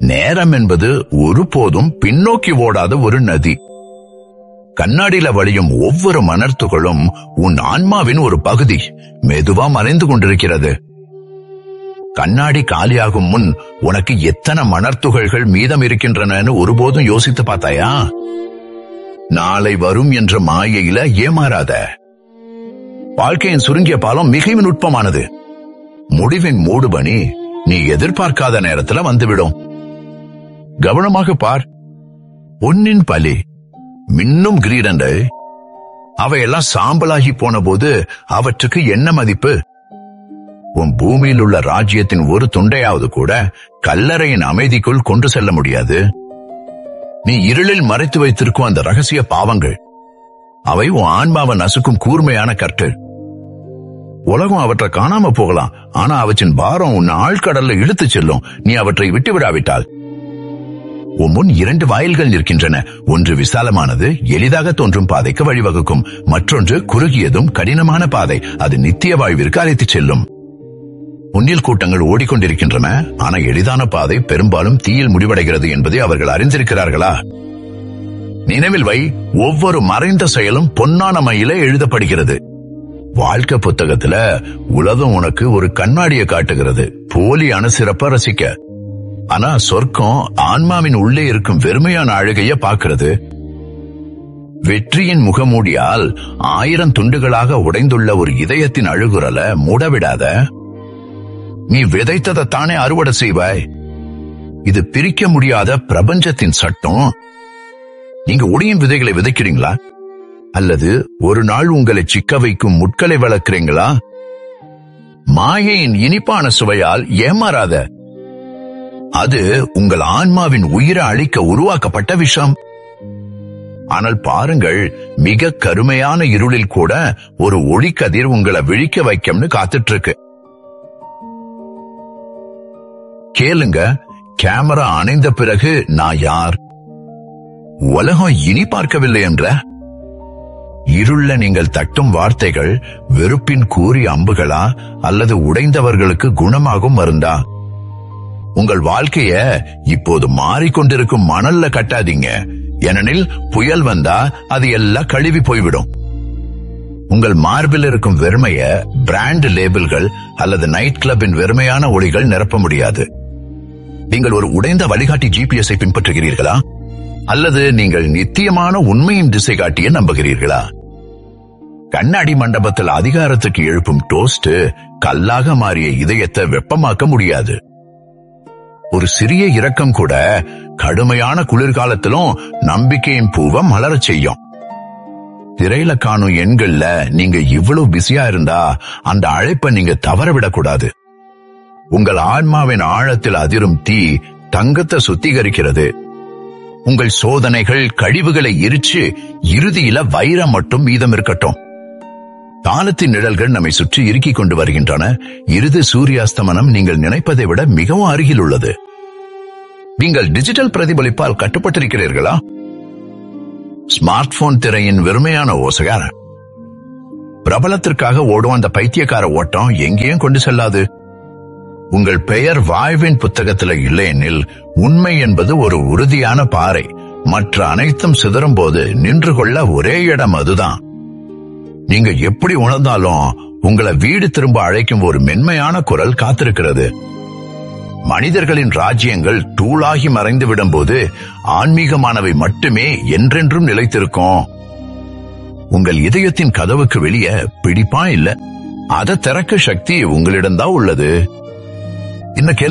நேரம் என்பது ஒருபோதும் பின்னோக்கி ஓடாத ஒரு நதி கண்ணாடியில வழியும் ஒவ்வொரு மணர்த்துகளும் உன் ஆன்மாவின் ஒரு பகுதி மெதுவா மறைந்து கொண்டிருக்கிறது கண்ணாடி காலியாகும் முன் உனக்கு எத்தனை மணர்த்துகள்கள் மீதம் இருக்கின்றனன்னு ஒருபோதும் யோசித்து பார்த்தாயா நாளை வரும் என்ற மாயையில ஏமாறாத வாழ்க்கையின் சுருங்கிய பாலம் மிக நுட்பமானது முடிவின் மூடுபனி நீ எதிர்பார்க்காத நேரத்துல வந்துவிடும் கவனமாக பார் பொன்னின் பலி மின்னும் கிரீடங்கள் அவையெல்லாம் சாம்பலாகி போன போது அவற்றுக்கு என்ன மதிப்பு உன் பூமியில் உள்ள ராஜ்யத்தின் ஒரு துண்டையாவது கூட கல்லறையின் அமைதிக்குள் கொண்டு செல்ல முடியாது நீ இருளில் மறைத்து வைத்திருக்கும் அந்த ரகசிய பாவங்கள் அவை உன் ஆன்மாவை நசுக்கும் கூர்மையான கற்கள் உலகம் அவற்றை காணாம போகலாம் ஆனா அவற்றின் பாரம் உன்னை ஆழ்கடல்ல இழுத்துச் செல்லும் நீ அவற்றை விட்டு விடாவிட்டால் உன் முன் இரண்டு வாயில்கள் நிற்கின்றன ஒன்று விசாலமானது எளிதாக தோன்றும் பாதைக்கு வழிவகுக்கும் மற்றொன்று குறுகியதும் கடினமான பாதை அது நித்திய வாழ்விற்கு அழைத்துச் செல்லும் முன்னில் கூட்டங்கள் ஓடிக்கொண்டிருக்கின்றன ஆனா எளிதான பாதை பெரும்பாலும் தீயில் முடிவடைகிறது என்பதை அவர்கள் அறிந்திருக்கிறார்களா நினைவில் வை ஒவ்வொரு மறைந்த செயலும் பொன்னான மையில எழுதப்படுகிறது வாழ்க்கை புத்தகத்துல உலகம் உனக்கு ஒரு கண்ணாடியை காட்டுகிறது போலியான சிறப்ப ரசிக்க ஆனா சொர்க்கம் ஆன்மாவின் உள்ளே இருக்கும் வெறுமையான அழுகைய பாக்குறது வெற்றியின் முகமூடியால் ஆயிரம் துண்டுகளாக உடைந்துள்ள ஒரு இதயத்தின் அழுகுரல மூடவிடாத நீ விதைத்ததை தானே அறுவடை செய்வாய் இது பிரிக்க முடியாத பிரபஞ்சத்தின் சட்டம் நீங்க ஒடியும் விதைகளை விதைக்கிறீங்களா அல்லது ஒரு நாள் உங்களை சிக்க வைக்கும் முட்களை வளர்க்கிறீங்களா மாயையின் இனிப்பான சுவையால் ஏமாறாத அது உங்கள் ஆன்மாவின் உயிரை அழிக்க உருவாக்கப்பட்ட விஷம் ஆனால் பாருங்கள் மிக கருமையான இருளில் கூட ஒரு ஒளிக்கதிர் உங்களை விழிக்க வைக்கும்னு காத்துட்டு இருக்கு கேளுங்க கேமரா அணைந்த பிறகு நான் யார் உலகம் இனி பார்க்கவில்லை என்ற இருள நீங்கள் தட்டும் வார்த்தைகள் வெறுப்பின் கூறி அம்புகளா அல்லது உடைந்தவர்களுக்கு குணமாகும் மருந்தா உங்கள் வாழ்க்கைய இப்போது மாறிக்கொண்டிருக்கும் மணல்ல கட்டாதீங்க ஏனெனில் புயல் வந்தா அது எல்லாம் கழுவி போய்விடும் உங்கள் மார்பில் இருக்கும் வெறுமைய பிராண்ட் லேபிள்கள் அல்லது நைட் கிளப்பின் வெறுமையான ஒளிகள் நிரப்ப முடியாது நீங்கள் ஒரு உடைந்த வழிகாட்டி ஜிபிஎஸ்ஐ பின்பற்றுகிறீர்களா அல்லது நீங்கள் நித்தியமான உண்மையின் திசை காட்டிய நம்புகிறீர்களா கண்ணாடி மண்டபத்தில் அதிகாரத்துக்கு எழுப்பும் டோஸ்ட் கல்லாக மாறிய இதயத்தை வெப்பமாக்க முடியாது ஒரு சிறிய இரக்கம் கூட கடுமையான குளிர்காலத்திலும் நம்பிக்கையின் பூவை மலரச் செய்யும் திரையில காணும் எண்கள்ல நீங்க இவ்வளவு பிஸியா இருந்தா அந்த அழைப்பை நீங்க தவறவிடக்கூடாது உங்கள் ஆன்மாவின் ஆழத்தில் அதிரும் தீ தங்கத்தை சுத்திகரிக்கிறது உங்கள் சோதனைகள் கழிவுகளை எரிச்சு இறுதியில வைரம் மட்டும் மீதம் இருக்கட்டும் காலத்தின் நிழல்கள் நம்மை சுற்றி இறுக்கிக் கொண்டு வருகின்றன இறுதி சூரியாஸ்தமனம் நீங்கள் நினைப்பதை விட மிகவும் அருகில் உள்ளது நீங்கள் டிஜிட்டல் பிரதிபலிப்பால் கட்டுப்பட்டிருக்கிறீர்களா ஸ்மார்ட் போன் திரையின் வெறுமையான ஓசையார் பிரபலத்திற்காக ஓடும் அந்த பைத்தியக்கார ஓட்டம் எங்கேயும் கொண்டு செல்லாது உங்கள் பெயர் வாழ்வின் புத்தகத்துல இல்லையெனில் உண்மை என்பது ஒரு உறுதியான பாறை மற்ற அனைத்தும் சிதறும் போது நின்று கொள்ள ஒரே இடம் அதுதான் நீங்க எப்படி உணர்ந்தாலும் உங்களை வீடு திரும்ப அழைக்கும் ஒரு மென்மையான குரல் காத்திருக்கிறது மனிதர்களின் ராஜ்யங்கள் தூளாகி மறைந்து விடும்போது ஆன்மீகமானவை மட்டுமே என்றென்றும் நிலைத்திருக்கும் உங்கள் இதயத்தின் கதவுக்கு வெளியே பிடிப்பா இல்ல அதை திறக்க சக்தி உங்களிடம்தான் உள்ளது இன்னும் கேளு